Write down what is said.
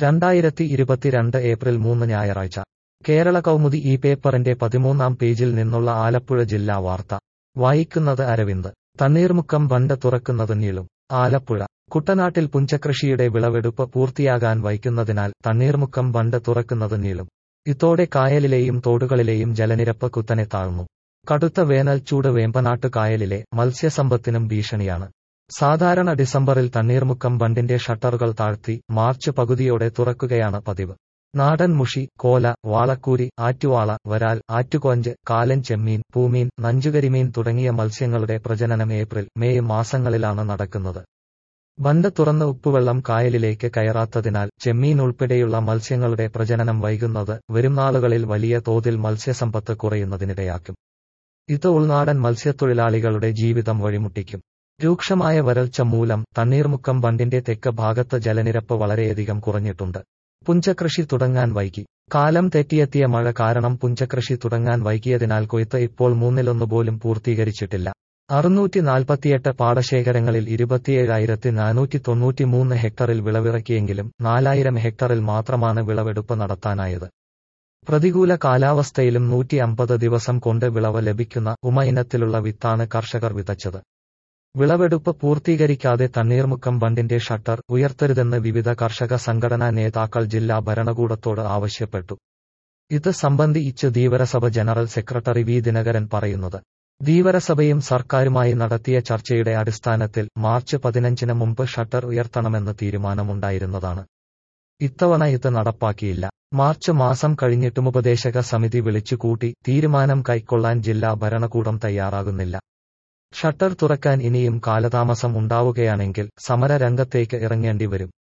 രണ്ടായിരത്തി ഇരുപത്തിരണ്ട് ഏപ്രിൽ മൂന്ന് ഞായറാഴ്ച കേരള കൗമുദി ഈ പേപ്പറിന്റെ പതിമൂന്നാം പേജിൽ നിന്നുള്ള ആലപ്പുഴ ജില്ലാ വാർത്ത വായിക്കുന്നത് അരവിന്ദ് തണ്ണീർമുക്കം ബണ്ട് തുറക്കുന്നത് നീളും ആലപ്പുഴ കുട്ടനാട്ടിൽ പുഞ്ചകൃഷിയുടെ വിളവെടുപ്പ് പൂർത്തിയാകാൻ വൈകുന്നതിനാൽ തണ്ണീർമുക്കം ബണ്ട് തുറക്കുന്നത് നീളും ഇതോടെ കായലിലെയും തോടുകളിലെയും ജലനിരപ്പ് കുത്തനെ താഴ്ന്നു കടുത്ത വേനൽ ചൂട് വേമ്പനാട്ട് കായലിലെ മത്സ്യസമ്പത്തിനും ഭീഷണിയാണ് സാധാരണ ഡിസംബറിൽ തണ്ണീർമുക്കം ബണ്ടിന്റെ ഷട്ടറുകൾ താഴ്ത്തി മാർച്ച് പകുതിയോടെ തുറക്കുകയാണ് പതിവ് നാടൻ മുഷി കോല വാളക്കൂരി ആറ്റുവാള വരാൽ ആറ്റുകൊഞ്ച് കാലൻ ചെമ്മീൻ പൂമീൻ നഞ്ചുകരിമീൻ തുടങ്ങിയ മത്സ്യങ്ങളുടെ പ്രജനനം ഏപ്രിൽ മെയ് മാസങ്ങളിലാണ് നടക്കുന്നത് ബണ്ട് തുറന്ന് ഉപ്പുവെള്ളം കായലിലേക്ക് കയറാത്തതിനാൽ ചെമ്മീൻ ഉൾപ്പെടെയുള്ള മത്സ്യങ്ങളുടെ പ്രജനനം വൈകുന്നത് വരും നാളുകളിൽ വലിയ തോതിൽ മത്സ്യസമ്പത്ത് കുറയുന്നതിനിടയാക്കും ഇത് ഉൾനാടൻ മത്സ്യത്തൊഴിലാളികളുടെ ജീവിതം വഴിമുട്ടിക്കും രൂക്ഷമായ വരൾച്ച മൂലം തണ്ണീർമുക്കം ബണ്ടിന്റെ തെക്ക് ഭാഗത്ത് ജലനിരപ്പ് വളരെയധികം കുറഞ്ഞിട്ടുണ്ട് പുഞ്ചകൃഷി തുടങ്ങാൻ വൈകി കാലം തെറ്റിയെത്തിയ മഴ കാരണം പുഞ്ചകൃഷി തുടങ്ങാൻ വൈകിയതിനാൽ കൊയ്ത്ത് ഇപ്പോൾ മൂന്നിലൊന്നു പോലും പൂർത്തീകരിച്ചിട്ടില്ല അറുന്നൂറ്റി നാൽപ്പത്തിയെട്ട് പാടശേഖരങ്ങളിൽ ഇരുപത്തിയേഴായിരത്തി നാനൂറ്റി തൊണ്ണൂറ്റിമൂന്ന് ഹെക്ടറിൽ വിളവിറക്കിയെങ്കിലും നാലായിരം ഹെക്ടറിൽ മാത്രമാണ് വിളവെടുപ്പ് നടത്താനായത് പ്രതികൂല കാലാവസ്ഥയിലും നൂറ്റി അമ്പത് ദിവസം കൊണ്ട് വിളവ് ലഭിക്കുന്ന ഉമ ഇനത്തിലുള്ള വിത്താണ് കർഷകർ വിതച്ചത് വിളവെടുപ്പ് പൂർത്തീകരിക്കാതെ തണ്ണീർമുക്കം ബണ്ടിന്റെ ഷട്ടർ ഉയർത്തരുതെന്ന് വിവിധ കർഷക സംഘടനാ നേതാക്കൾ ജില്ലാ ഭരണകൂടത്തോട് ആവശ്യപ്പെട്ടു ഇത് സംബന്ധിച്ച് Dheevarasabha general secretary V Dinakaran പറയുന്നത് ധീവരസഭയും സർക്കാരുമായി നടത്തിയ ചർച്ചയുടെ അടിസ്ഥാനത്തിൽ മാർച്ച് പതിനഞ്ചിന് മുമ്പ് ഷട്ടർ ഉയർത്തണമെന്ന് തീരുമാനമുണ്ടായിരുന്നതാണ് ഇത്തവണ ഇത് നടപ്പാക്കിയില്ല മാർച്ച് മാസം കഴിഞ്ഞിട്ടും ഉപദേശക സമിതി വിളിച്ചുകൂട്ടി തീരുമാനം കൈക്കൊള്ളാൻ ജില്ലാ ഭരണകൂടം തയ്യാറാകുന്നില്ല ഷട്ടർ തുറക്കാൻ ഇനിയും കാലതാമസം ഉണ്ടാവുകയാണെങ്കിൽ സമര രംഗത്തേക്ക് ഇറങ്ങേണ്ടി വരും